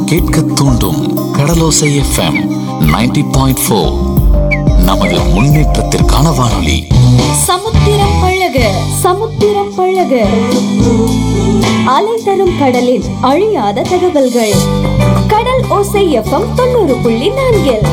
கேட்க தூண்டும் கடலோசை FM 90.4 point four நமது முன்னேற்றத்திற்கான வானொலி சமுத்திரம் பழக சமுத்திரம் பழக அலை தரும் கடலின் அழியாத தகவல்கள் கடல் ஓசை எஃப்எம் தொண்ணூறு புள்ளி நான்கில்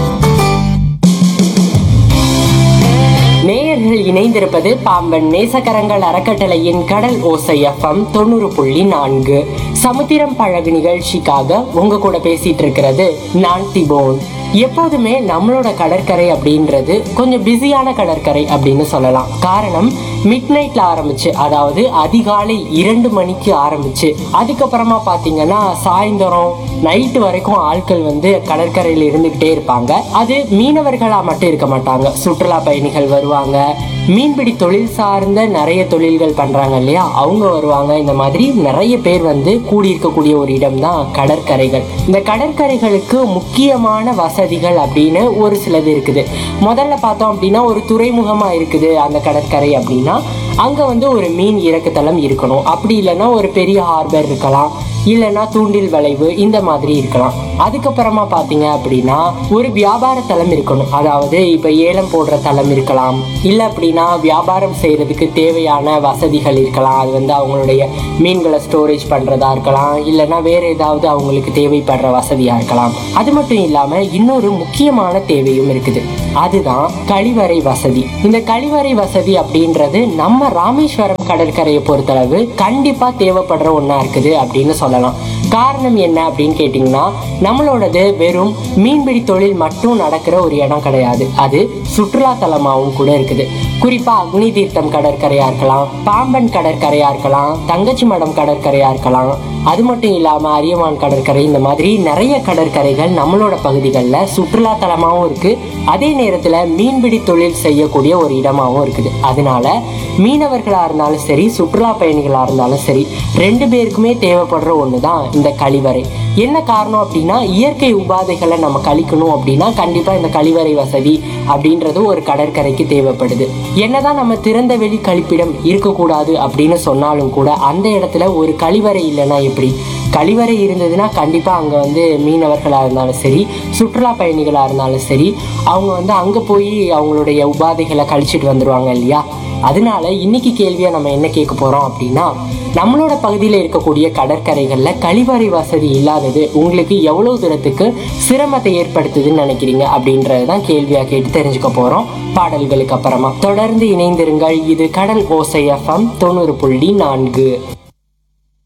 நேயர்கள் இணைந்திருப்பது பாம்பன் நேசக்கரங்கள் அறக்கட்டளையின் கடல் ஓசை எஃப்எம் தொண்ணூறு புள்ளி நான்கு சமுத்திரம் பழகு நிகழ்ச்சிக்காக உங்க கூட பேசிட்டு இருக்கிறது நான் திபோன் எப்போதுமே நம்மளோட கடற்கரை அப்படின்றது கொஞ்சம் பிஸியான கடற்கரை அப்படின்னு சொல்லலாம் காரணம் மிட் நைட்ல ஆரம்பிச்சு அதாவது அதிகாலை இரண்டு மணிக்கு ஆரம்பிச்சு அதுக்கப்புறமா பாத்தீங்கன்னா சாயந்தரம் நைட்டு வரைக்கும் ஆட்கள் வந்து கடற்கரையில் இருந்துகிட்டே இருப்பாங்க அது மீனவர்களா மட்டும் இருக்க மாட்டாங்க சுற்றுலா பயணிகள் வருவாங்க மீன்பிடி தொழில் சார்ந்த நிறைய தொழில்கள் பண்றாங்க இல்லையா அவங்க வருவாங்க இந்த மாதிரி நிறைய பேர் வந்து கூடியிருக்கக்கூடிய ஒரு இடம் தான் கடற்கரைகள் இந்த கடற்கரைகளுக்கு முக்கியமான வசதிகள் அப்படின்னு ஒரு சிலது இருக்குது முதல்ல பார்த்தோம் அப்படின்னா ஒரு துறைமுகமா இருக்குது அந்த கடற்கரை அப்படின்னா அங்க வந்து ஒரு மீன் இறக்குதளம் இருக்கணும் அப்படி இல்லைன்னா ஒரு பெரிய ஹார்பர் இருக்கலாம் இல்லைன்னா தூண்டில் வளைவு இந்த மாதிரி இருக்கலாம் அதுக்கப்புறமா பார்த்தீங்க அப்படின்னா ஒரு வியாபார தளம் இருக்கணும் அதாவது இப்போ ஏலம் போடுற தளம் இருக்கலாம் இல்லை அப்படின்னா வியாபாரம் செய்யறதுக்கு தேவையான வசதிகள் இருக்கலாம் அது வந்து அவங்களுடைய மீன்களை ஸ்டோரேஜ் பண்ணுறதா இருக்கலாம் இல்லைன்னா வேற ஏதாவது அவங்களுக்கு தேவைப்படுற வசதியாக இருக்கலாம் அது மட்டும் இல்லாமல் இன்னொரு முக்கியமான தேவையும் இருக்குது அதுதான் கழிவறை வசதி இந்த கழிவறை வசதி அப்படின்றது நம்ம ராமேஸ்வரம் கடற்கரையை பொறுத்தளவு கண்டிப்பா தேவைப்படுற ஒண்ணா இருக்குது அப்படின்னு சொல்லலாம் காரணம் என்ன அப்படின்னு கேட்டிங்கன்னா நம்மளோடது வெறும் மீன்பிடி தொழில் மட்டும் நடக்கிற ஒரு இடம் கிடையாது அது சுற்றுலா தலமாகவும் கூட இருக்குது குறிப்பா அக்னி தீர்த்தம் கடற்கரையா இருக்கலாம் பாம்பன் கடற்கரையா இருக்கலாம் தங்கச்சி மடம் கடற்கரையா இருக்கலாம் அது மட்டும் இல்லாம அரியமான் கடற்கரை இந்த மாதிரி நிறைய கடற்கரைகள் நம்மளோட பகுதிகளில் சுற்றுலா தலமாகவும் இருக்கு அதே நேரத்துல மீன்பிடி தொழில் செய்யக்கூடிய ஒரு இடமாவும் இருக்குது அதனால மீனவர்களா இருந்தாலும் சரி சுற்றுலா பயணிகளா இருந்தாலும் சரி ரெண்டு பேருக்குமே தேவைப்படுற ஒன்று தான் இந்த கழிவறை என்ன காரணம் அப்படின்னா இயற்கை உபாதைகளை நம்ம கழிக்கணும் அப்படின்னா கண்டிப்பா இந்த கழிவறை வசதி அப்படின்றது ஒரு கடற்கரைக்கு தேவைப்படுது என்னதான் நம்ம திறந்த வெளி கழிப்பிடம் இருக்கக்கூடாது அப்படின்னு சொன்னாலும் கூட அந்த இடத்துல ஒரு கழிவறை இல்லைன்னா எப்படி கழிவறை இருந்ததுன்னா கண்டிப்பாக அங்கே வந்து மீனவர்களாக இருந்தாலும் சரி சுற்றுலா பயணிகளாக இருந்தாலும் சரி அவங்க வந்து அங்கே போய் அவங்களுடைய உபாதைகளை கழிச்சிட்டு வந்துடுவாங்க இல்லையா அதனால இன்னைக்கு கேள்வியா நம்ம என்ன கேட்க போறோம் அப்படின்னா நம்மளோட பகுதியில் இருக்கக்கூடிய கடற்கரைகளில் கழிவறை வசதி இல்லாதது உங்களுக்கு எவ்வளவு தூரத்துக்கு சிரமத்தை ஏற்படுத்துதுன்னு நினைக்கிறீங்க அப்படின்றது தான் கேள்வியா கேட்டு தெரிஞ்சுக்க போறோம் பாடல்களுக்கு அப்புறமா தொடர்ந்து இணைந்திருங்கள் இது கடல் ஓசை எஃப்எம் தொண்ணூறு புள்ளி நான்கு